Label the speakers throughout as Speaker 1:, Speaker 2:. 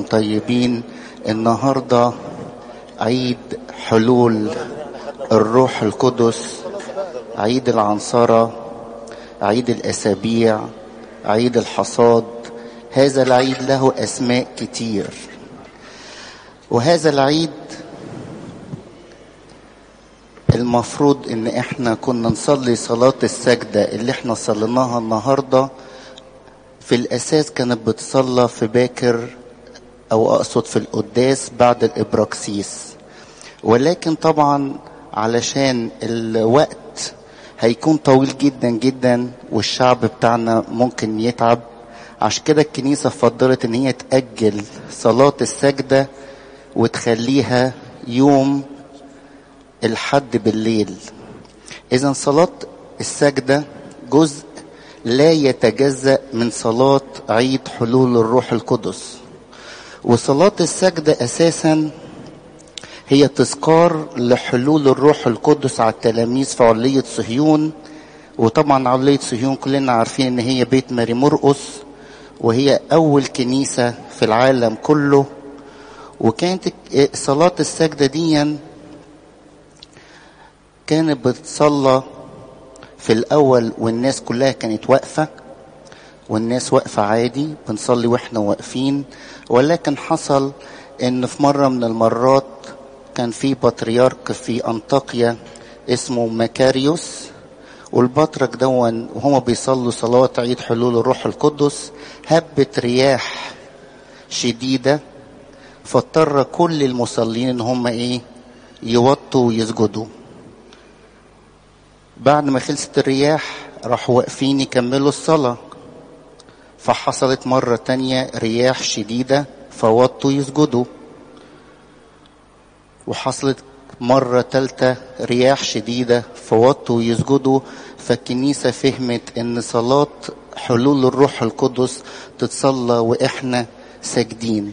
Speaker 1: طيبين النهاردة عيد حلول الروح القدس عيد العنصرة عيد الأسابيع عيد الحصاد هذا العيد له أسماء كتير وهذا العيد المفروض ان احنا كنا نصلي صلاة السجدة اللي احنا صليناها النهاردة في الاساس كانت بتصلى في باكر او اقصد في القداس بعد الابراكسيس ولكن طبعا علشان الوقت هيكون طويل جدا جدا والشعب بتاعنا ممكن يتعب عشان كده الكنيسة فضلت ان هي تأجل صلاة السجدة وتخليها يوم الحد بالليل اذا صلاة السجدة جزء لا يتجزأ من صلاة عيد حلول الروح القدس وصلاة السجدة اساسا هي تذكار لحلول الروح القدس على التلاميذ في علية صهيون وطبعا علية صهيون كلنا عارفين ان هي بيت ماري مرقس وهي اول كنيسة في العالم كله وكانت صلاة السجدة دي كانت بتصلى في الاول والناس كلها كانت واقفة والناس واقفة عادي بنصلي واحنا واقفين ولكن حصل ان في مرة من المرات كان في بطريرك في انطاكيا اسمه مكاريوس والبطرك دون وهما بيصلوا صلاة عيد حلول الروح القدس هبت رياح شديدة فاضطر كل المصلين ان هم ايه يوطوا ويسجدوا بعد ما خلصت الرياح راحوا واقفين يكملوا الصلاة فحصلت مرة تانية رياح شديدة فوطوا يسجدوا وحصلت مرة تالتة رياح شديدة فوطوا يسجدوا فالكنيسة فهمت ان صلاة حلول الروح القدس تتصلى واحنا ساجدين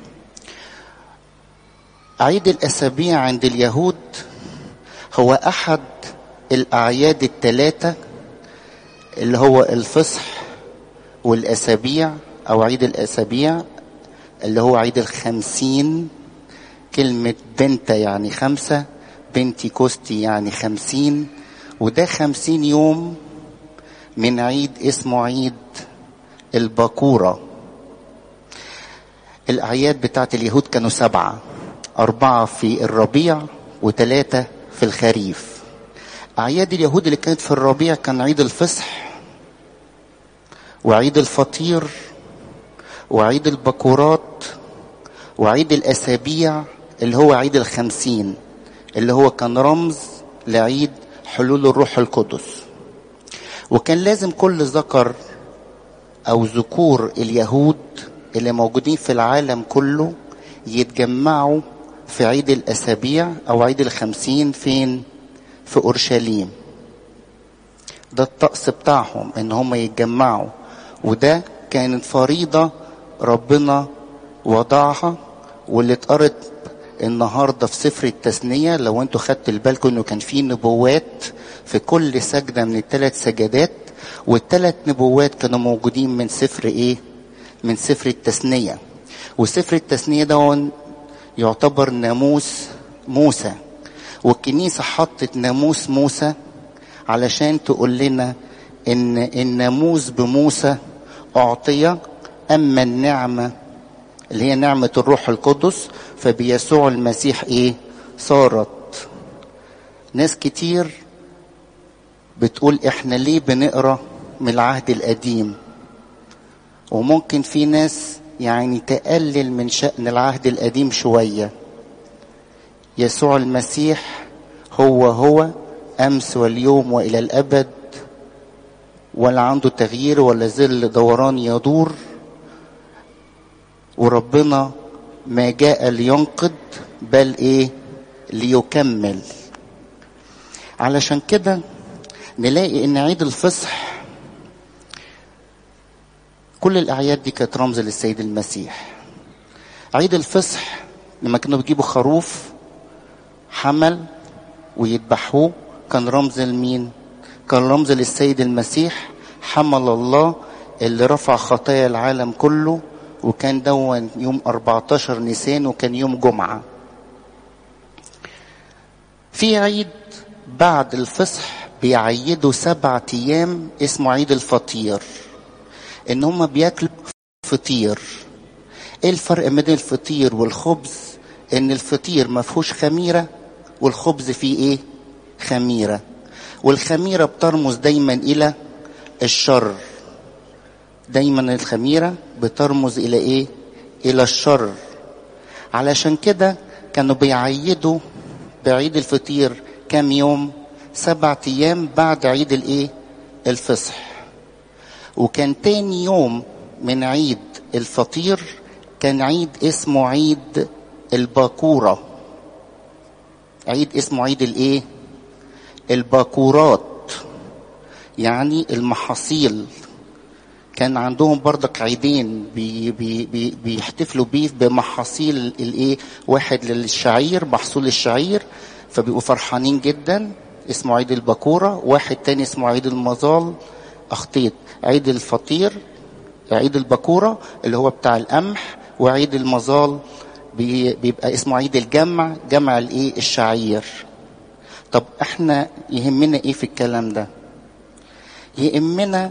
Speaker 1: عيد الاسابيع عند اليهود هو احد الاعياد الثلاثة اللي هو الفصح والاسابيع او عيد الاسابيع اللي هو عيد الخمسين كلمة بنتا يعني خمسة بنتي كوستي يعني خمسين وده خمسين يوم من عيد اسمه عيد الباكورة الأعياد بتاعت اليهود كانوا سبعة أربعة في الربيع وثلاثة في الخريف أعياد اليهود اللي كانت في الربيع كان عيد الفصح وعيد الفطير وعيد البكورات وعيد الأسابيع اللي هو عيد الخمسين اللي هو كان رمز لعيد حلول الروح القدس وكان لازم كل ذكر أو ذكور اليهود اللي موجودين في العالم كله يتجمعوا في عيد الأسابيع أو عيد الخمسين فين؟ في أورشليم ده الطقس بتاعهم إن هم يتجمعوا وده كانت فريضة ربنا وضعها واللي اتقرت النهارده في سفر التثنيه لو انتوا خدتوا بالكم انه كان في نبوات في كل سجده من الثلاث سجدات والثلاث نبوات كانوا موجودين من سفر ايه؟ من سفر التثنيه وسفر التثنيه ده يعتبر ناموس موسى والكنيسه حطت ناموس موسى علشان تقول لنا ان الناموس بموسى اعطي اما النعمه اللي هي نعمة الروح القدس فبيسوع المسيح ايه صارت ناس كتير بتقول احنا ليه بنقرا من العهد القديم وممكن في ناس يعني تقلل من شأن العهد القديم شوية يسوع المسيح هو هو أمس واليوم وإلى الأبد ولا عنده تغيير ولا ظل دوران يدور وربنا ما جاء لينقض بل ايه ليكمل علشان كده نلاقي ان عيد الفصح كل الاعياد دي كانت رمز للسيد المسيح عيد الفصح لما كانوا بيجيبوا خروف حمل ويذبحوه كان رمز لمين كان رمز للسيد المسيح حمل الله اللي رفع خطايا العالم كله وكان دون يوم 14 نيسان وكان يوم جمعة في عيد بعد الفصح بيعيدوا سبعة أيام اسمه عيد الفطير إن هما بياكلوا فطير إيه الفرق بين الفطير والخبز إن الفطير ما فيهوش خميرة والخبز فيه إيه خميرة والخميرة بترمز دايما إلى الشر دايما الخميرة بترمز إلى إيه إلى الشر علشان كده كانوا بيعيدوا بعيد الفطير كام يوم سبعة أيام بعد عيد الإيه الفصح وكان تاني يوم من عيد الفطير كان عيد اسمه عيد الباكورة عيد اسمه عيد الايه الباكورات يعني المحاصيل كان عندهم برضك عيدين بي بي بي بيحتفلوا بيه بمحاصيل الايه واحد للشعير محصول الشعير فبيبقوا فرحانين جدا اسمه عيد الباكوره واحد تاني اسمه عيد المظال اخطيت عيد الفطير عيد الباكوره اللي هو بتاع القمح وعيد المظال بيبقى اسمه عيد الجمع جمع الايه الشعير طب احنا يهمنا ايه في الكلام ده يهمنا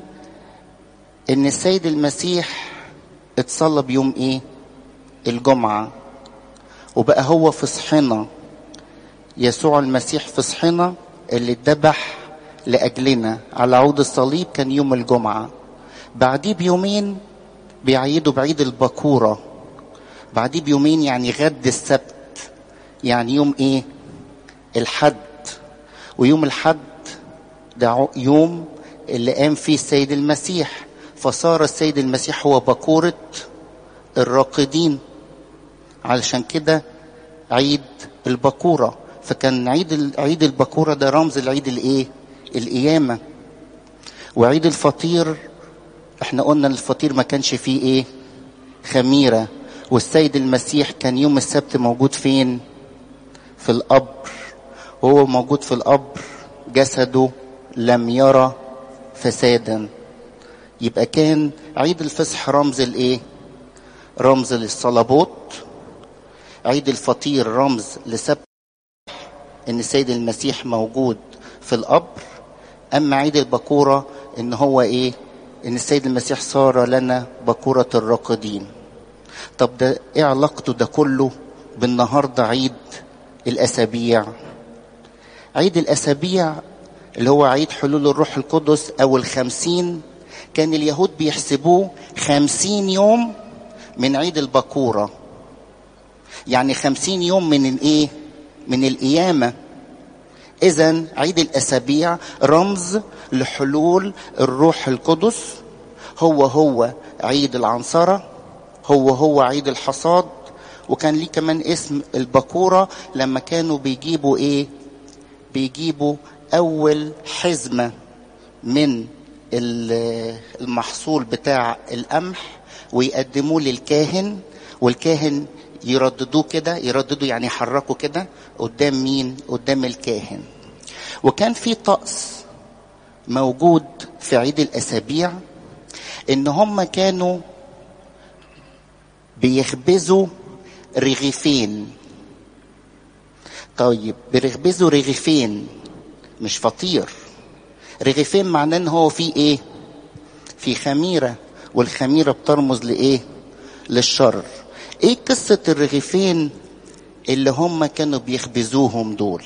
Speaker 1: ان السيد المسيح اتصلى بيوم ايه الجمعة وبقى هو فصحنا يسوع المسيح فصحنا اللي اتذبح لأجلنا على عود الصليب كان يوم الجمعة بعديه بيومين بيعيدوا بعيد البكورة بعديه بيومين يعني غد السبت يعني يوم ايه الحد ويوم الحد ده يوم اللي قام فيه السيد المسيح فصار السيد المسيح هو بكورة الراقدين علشان كده عيد البكورة فكان عيد عيد البكورة ده رمز العيد الايه القيامة وعيد الفطير احنا قلنا الفطير ما كانش فيه ايه خميرة والسيد المسيح كان يوم السبت موجود فين في القبر وهو موجود في القبر جسده لم يرى فسادا يبقى كان عيد الفصح رمز الايه رمز للصلبوت عيد الفطير رمز لسبت ان السيد المسيح موجود في القبر اما عيد البكوره ان هو ايه ان السيد المسيح صار لنا بكوره الراقدين طب ده ايه علاقته ده كله بالنهارده عيد الاسابيع عيد الاسابيع اللي هو عيد حلول الروح القدس او الخمسين كان اليهود بيحسبوه خمسين يوم من عيد البكورة يعني خمسين يوم من الايه من القيامة اذا عيد الاسابيع رمز لحلول الروح القدس هو هو عيد العنصرة هو هو عيد الحصاد وكان ليه كمان اسم البكورة لما كانوا بيجيبوا ايه بيجيبوا اول حزمة من المحصول بتاع القمح ويقدموه للكاهن والكاهن يرددوه كده يرددوا يعني يحركوا كده قدام مين قدام الكاهن وكان في طقس موجود في عيد الاسابيع ان هم كانوا بيخبزوا رغيفين طيب بيخبزوا رغيفين مش فطير رغيفين معناه ان هو في ايه في خميره والخميره بترمز لايه للشر ايه قصه الرغيفين اللي هم كانوا بيخبزوهم دول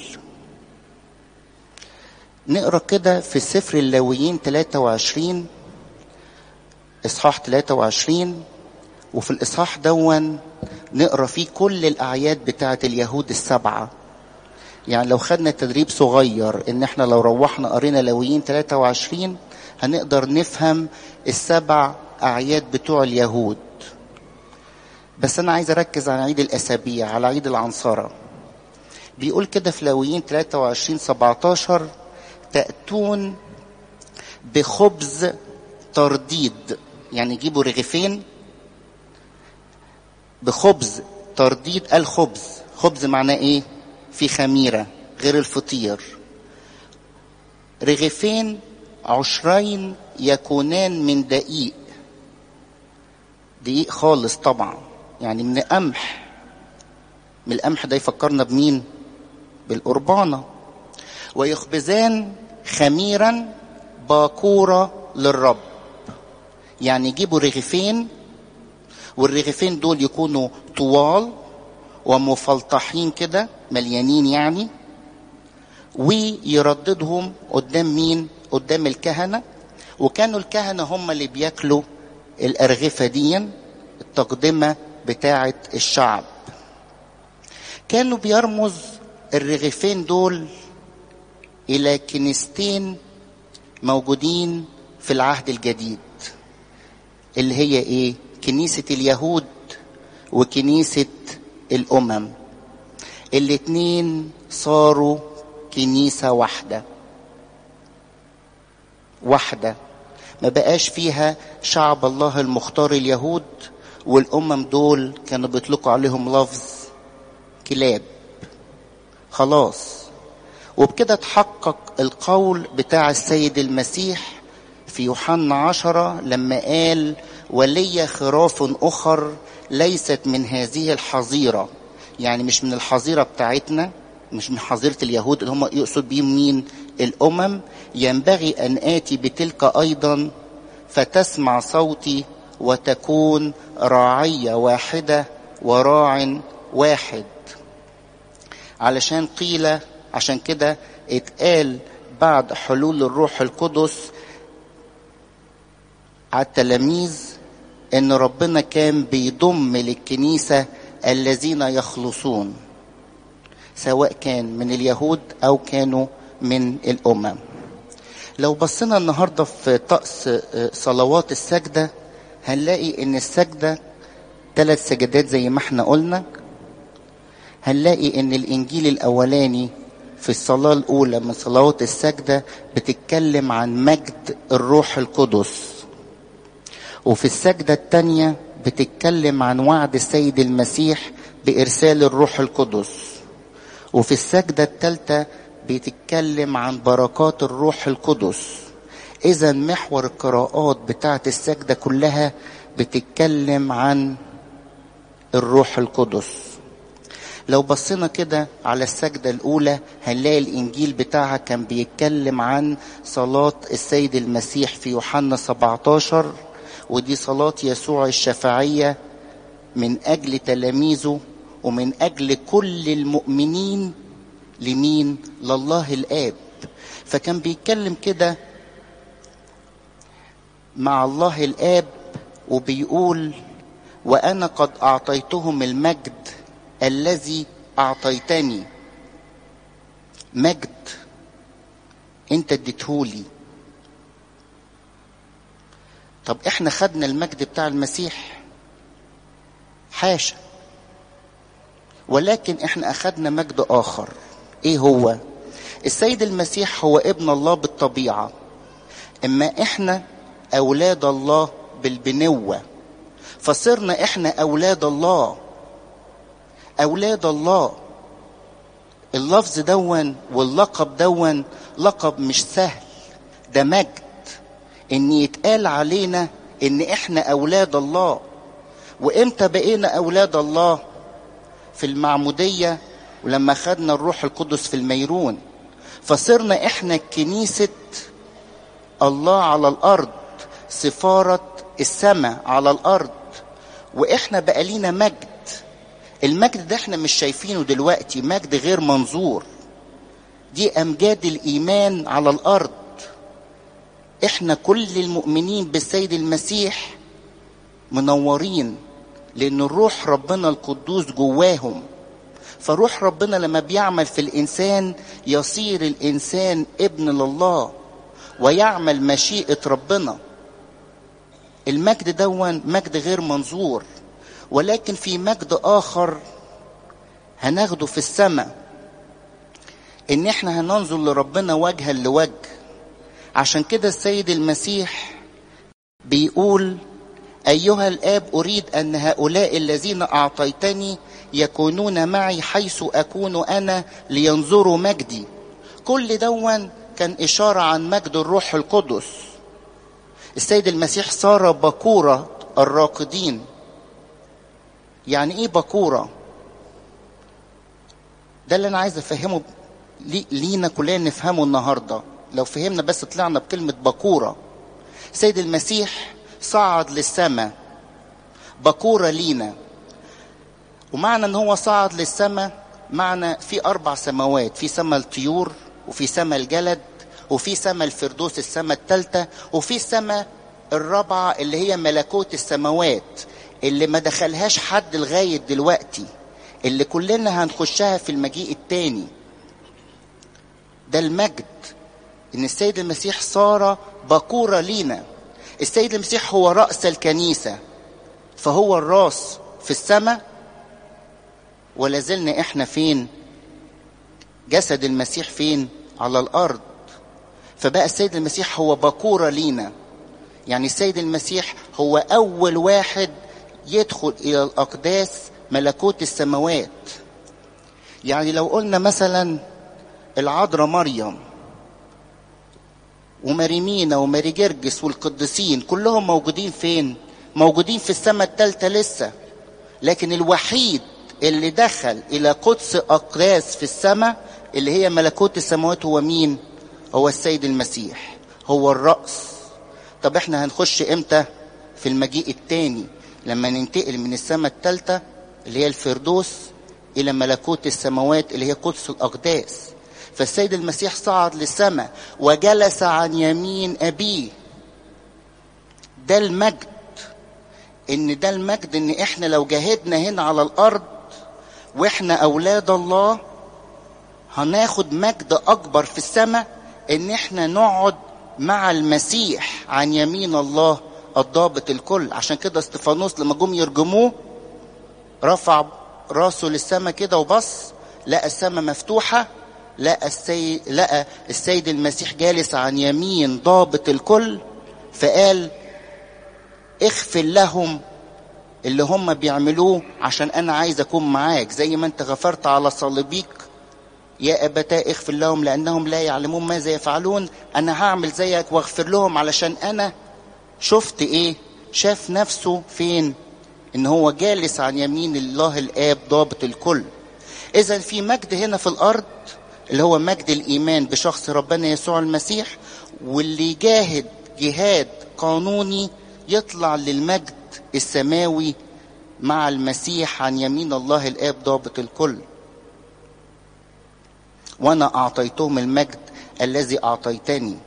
Speaker 1: نقرا كده في سفر اللاويين 23 اصحاح 23 وفي الاصحاح دون نقرا فيه كل الاعياد بتاعه اليهود السبعه يعني لو خدنا تدريب صغير ان احنا لو روحنا قرينا لاويين 23 هنقدر نفهم السبع اعياد بتوع اليهود بس انا عايز اركز على عيد الاسابيع على عيد العنصرة بيقول كده في لاويين 23 17 تأتون بخبز ترديد يعني يجيبوا رغيفين بخبز ترديد الخبز خبز معناه ايه في خميرة غير الفطير رغيفين عشرين يكونان من دقيق دقيق خالص طبعا يعني من قمح من القمح ده يفكرنا بمين بالقربانة ويخبزان خميرا باكورة للرب يعني يجيبوا رغيفين والرغيفين دول يكونوا طوال ومفلطحين كده مليانين يعني ويرددهم قدام مين قدام الكهنة وكانوا الكهنة هم اللي بياكلوا الأرغفة دي التقدمة بتاعة الشعب كانوا بيرمز الرغيفين دول إلى كنيستين موجودين في العهد الجديد اللي هي إيه كنيسة اليهود وكنيسة الأمم الاتنين صاروا كنيسة واحدة واحدة ما بقاش فيها شعب الله المختار اليهود والأمم دول كانوا بيطلقوا عليهم لفظ كلاب خلاص وبكده تحقق القول بتاع السيد المسيح في يوحنا عشرة لما قال ولي خراف أخر ليست من هذه الحظيرة يعني مش من الحظيرة بتاعتنا مش من حظيرة اليهود اللي هم يقصد بيهم مين الأمم ينبغي أن آتي بتلك أيضا فتسمع صوتي وتكون راعية واحدة وراع واحد علشان قيل عشان كده اتقال بعد حلول الروح القدس على التلاميذ ان ربنا كان بيضم للكنيسة الذين يخلصون سواء كان من اليهود او كانوا من الامم لو بصينا النهارده في طقس صلوات السجده هنلاقي ان السجده ثلاث سجدات زي ما احنا قلنا هنلاقي ان الانجيل الاولاني في الصلاه الاولى من صلوات السجده بتتكلم عن مجد الروح القدس وفي السجده الثانيه بتتكلم عن وعد السيد المسيح بارسال الروح القدس وفي السجده الثالثه بتتكلم عن بركات الروح القدس اذا محور القراءات بتاعه السجده كلها بتتكلم عن الروح القدس لو بصينا كده على السجدة الأولى هنلاقي الإنجيل بتاعها كان بيتكلم عن صلاة السيد المسيح في يوحنا 17 ودي صلاة يسوع الشفاعية من أجل تلاميذه ومن أجل كل المؤمنين لمين؟ لله الآب فكان بيتكلم كده مع الله الآب وبيقول وأنا قد أعطيتهم المجد الذي أعطيتني مجد أنت اديتهولي طب احنا خدنا المجد بتاع المسيح حاشا ولكن احنا اخدنا مجد اخر ايه هو السيد المسيح هو ابن الله بالطبيعه اما احنا اولاد الله بالبنوه فصرنا احنا اولاد الله اولاد الله اللفظ دون واللقب دون لقب مش سهل ده مجد ان يتقال علينا ان احنا اولاد الله وامتى بقينا اولاد الله في المعموديه ولما خدنا الروح القدس في الميرون فصرنا احنا كنيسه الله على الارض سفاره السماء على الارض واحنا بقى لينا مجد المجد ده احنا مش شايفينه دلوقتي مجد غير منظور دي امجاد الايمان على الارض احنا كل المؤمنين بالسيد المسيح منورين لان الروح ربنا القدوس جواهم فروح ربنا لما بيعمل في الانسان يصير الانسان ابن لله ويعمل مشيئه ربنا المجد دون مجد غير منظور ولكن في مجد اخر هناخده في السماء ان احنا هننظر لربنا وجها لوجه عشان كده السيد المسيح بيقول ايها الاب اريد ان هؤلاء الذين اعطيتني يكونون معي حيث اكون انا لينظروا مجدي كل دون كان اشاره عن مجد الروح القدس السيد المسيح صار بكوره الراقدين يعني ايه بكورة ده اللي انا عايز افهمه لينا كلنا نفهمه النهاردة لو فهمنا بس طلعنا بكلمة بكورة سيد المسيح صعد للسماء بكورة لينا ومعنى ان هو صعد للسماء معنى في اربع سماوات في سماء الطيور وفي سماء الجلد وفي سماء الفردوس السماء الثالثة وفي سماء الرابعة اللي هي ملكوت السماوات اللي ما دخلهاش حد لغاية دلوقتي اللي كلنا هنخشها في المجيء التاني ده المجد ان السيد المسيح صار بكورة لينا السيد المسيح هو رأس الكنيسة فهو الراس في السماء ولا زلنا احنا فين جسد المسيح فين على الارض فبقى السيد المسيح هو بكورة لينا يعني السيد المسيح هو اول واحد يدخل الى الاقداس ملكوت السماوات يعني لو قلنا مثلا العذراء مريم وماريمينا وماري جرجس والقديسين كلهم موجودين فين موجودين في السماء الثالثة لسه لكن الوحيد اللي دخل الى قدس اقداس في السماء اللي هي ملكوت السماوات هو مين هو السيد المسيح هو الرأس طب احنا هنخش امتى في المجيء التاني لما ننتقل من السماء الثالثة اللي هي الفردوس الى ملكوت السماوات اللي هي قدس الاقداس فالسيد المسيح صعد للسماء وجلس عن يمين ابيه ده المجد ان ده المجد ان احنا لو جاهدنا هنا على الارض واحنا اولاد الله هناخد مجد اكبر في السماء ان احنا نقعد مع المسيح عن يمين الله الضابط الكل عشان كده استفانوس لما جم يرجموه رفع راسه للسماء كده وبص لقى السماء مفتوحة لقى السيد, لقى السيد المسيح جالس عن يمين ضابط الكل فقال اغفر لهم اللي هم بيعملوه عشان انا عايز اكون معاك زي ما انت غفرت على صليبيك يا ابتاه اغفر لهم لانهم لا يعلمون ماذا يفعلون انا هعمل زيك واغفر لهم علشان انا شفت ايه شاف نفسه فين ان هو جالس عن يمين الله الاب ضابط الكل اذا في مجد هنا في الارض اللي هو مجد الايمان بشخص ربنا يسوع المسيح واللي جاهد جهاد قانوني يطلع للمجد السماوي مع المسيح عن يمين الله الاب ضابط الكل وانا اعطيتهم المجد الذي اعطيتني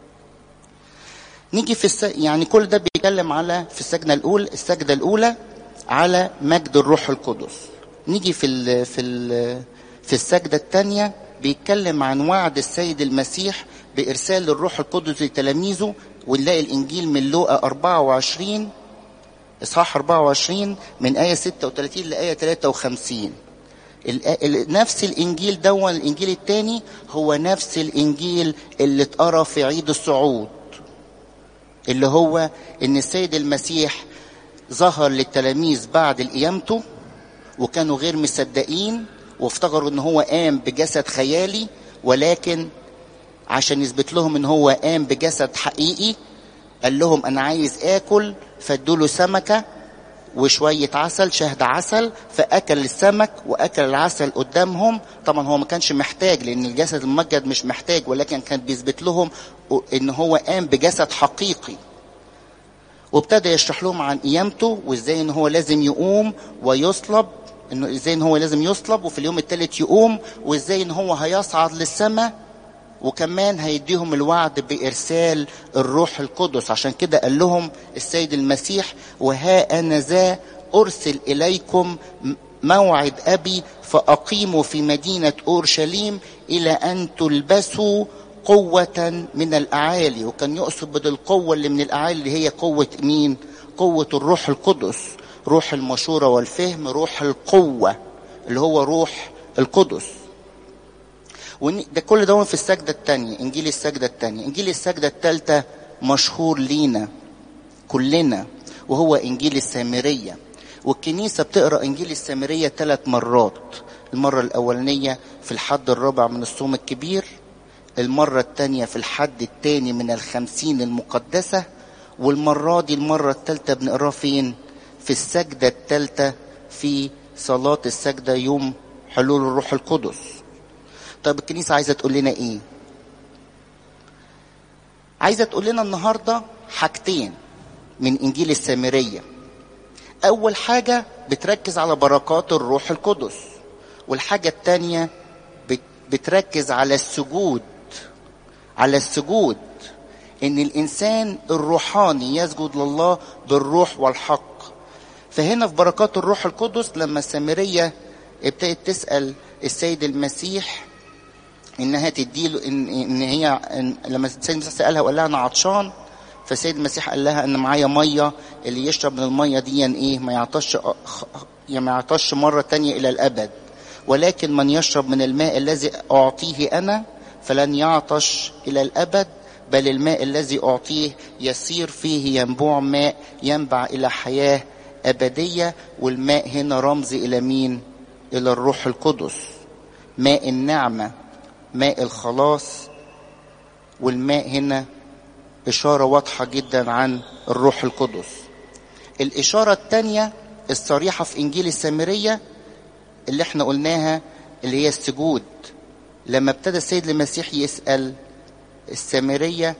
Speaker 1: نيجي في الس... يعني كل ده بيتكلم على في السجنه الاولى السجده الاولى على مجد الروح القدس نيجي في ال... في ال... في السجده الثانيه بيتكلم عن وعد السيد المسيح بارسال الروح القدس لتلاميذه ونلاقي الانجيل من لوقا 24 اصحاح 24 من ايه 36 لايه 53 نفس الانجيل دون الانجيل الثاني هو نفس الانجيل اللي اتقرا في عيد الصعود اللي هو ان السيد المسيح ظهر للتلاميذ بعد قيامته وكانوا غير مصدقين وافتكروا ان هو قام بجسد خيالي ولكن عشان يثبت لهم ان هو قام بجسد حقيقي قال لهم انا عايز اكل فادوا له سمكه وشوية عسل شهد عسل فأكل السمك وأكل العسل قدامهم طبعا هو ما كانش محتاج لأن الجسد الممجد مش محتاج ولكن كان بيثبت لهم إن هو قام بجسد حقيقي وابتدى يشرح لهم عن قيامته وازاي ان هو لازم يقوم ويصلب انه ازاي ان هو لازم يصلب وفي اليوم الثالث يقوم وازاي ان هو هيصعد للسماء وكمان هيديهم الوعد بإرسال الروح القدس عشان كده قال لهم السيد المسيح وها أنا ذا أرسل إليكم موعد أبي فأقيموا في مدينة أورشليم إلى أن تلبسوا قوة من الأعالي وكان يقصد بالقوة اللي من الأعالي اللي هي قوة مين؟ قوة الروح القدس روح المشورة والفهم روح القوة اللي هو روح القدس ده كل ده في السجدة الثانية إنجيل السجدة الثانية إنجيل السجدة الثالثة مشهور لينا كلنا وهو إنجيل السامرية والكنيسة بتقرأ إنجيل السامرية ثلاث مرات المرة الأولانية في الحد الرابع من الصوم الكبير المرة الثانية في الحد الثاني من الخمسين المقدسة والمرة دي المرة الثالثة بنقراه فين في السجدة الثالثة في صلاة السجدة يوم حلول الروح القدس طب الكنيسة عايزة تقول لنا ايه عايزة تقول لنا النهاردة حاجتين من انجيل السامرية اول حاجة بتركز على بركات الروح القدس والحاجة التانية بتركز على السجود على السجود ان الانسان الروحاني يسجد لله بالروح والحق فهنا في بركات الروح القدس لما السامرية ابتدت تسأل السيد المسيح انها تديله ان, إن هي إن لما السيد المسيح سألها وقال لها انا عطشان فالسيد المسيح قال لها ان معايا ميه اللي يشرب من الميه دي ايه ما يعطش يعني ما يعطش مره تانية الى الابد ولكن من يشرب من الماء الذي اعطيه انا فلن يعطش الى الابد بل الماء الذي اعطيه يصير فيه ينبوع ماء ينبع الى حياه ابديه والماء هنا رمز الى مين الى الروح القدس ماء النعمه ماء الخلاص والماء هنا إشارة واضحة جدا عن الروح القدس الإشارة الثانية الصريحة في إنجيل السامرية اللي احنا قلناها اللي هي السجود لما ابتدى السيد المسيح يسأل السامرية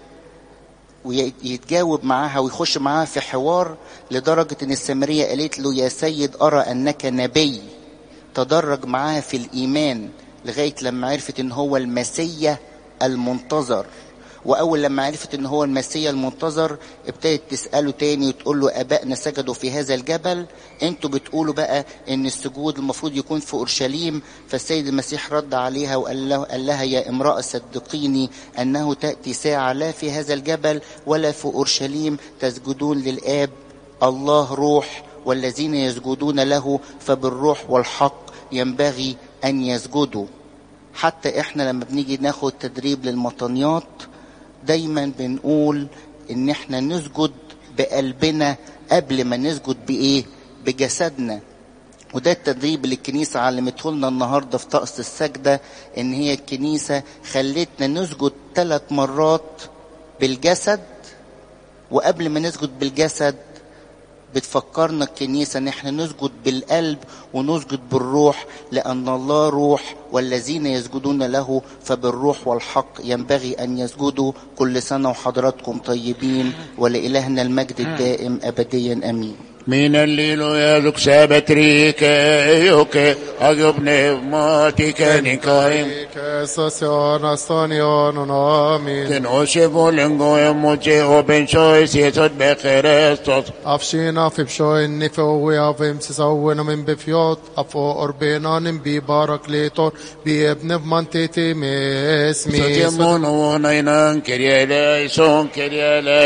Speaker 1: ويتجاوب معاها ويخش معاها في حوار لدرجة ان السامرية قالت له يا سيد ارى انك نبي تدرج معاها في الايمان لغاية لما عرفت ان هو المسيا المنتظر واول لما عرفت ان هو المسيا المنتظر ابتدت تساله تاني وتقول له ابائنا سجدوا في هذا الجبل انتوا بتقولوا بقى ان السجود المفروض يكون في اورشليم فالسيد المسيح رد عليها وقال له قال لها يا امراه صدقيني انه تاتي ساعه لا في هذا الجبل ولا في اورشليم تسجدون للاب الله روح والذين يسجدون له فبالروح والحق ينبغي ان يسجدوا حتى احنا لما بنيجي ناخد تدريب للمطنيات دايما بنقول ان احنا نسجد بقلبنا قبل ما نسجد بايه بجسدنا وده التدريب اللي الكنيسة علمته لنا النهاردة في طقس السجدة ان هي الكنيسة خلتنا نسجد ثلاث مرات بالجسد وقبل ما نسجد بالجسد بتفكرنا الكنيسة ان احنا نسجد بالقلب ونسجد بالروح لان الله روح والذين يسجدون له فبالروح والحق ينبغي ان يسجدوا كل سنة وحضراتكم طيبين ولإلهنا المجد الدائم ابديا امين
Speaker 2: من الليل يذك سابتريك ايوك اجبني ماتك نكايم
Speaker 3: Kesasyon astanion amin.
Speaker 2: كن اوشفو لنجو يموتي وبن شوي سيسود بخريستوس
Speaker 3: Afshina fibshoin nifo avim sisawin min bifjot afo orbenanin bi barakletor bi ebnev mantiti mesmi.
Speaker 2: ستيمون ونينان كريا لا يسون كريا لا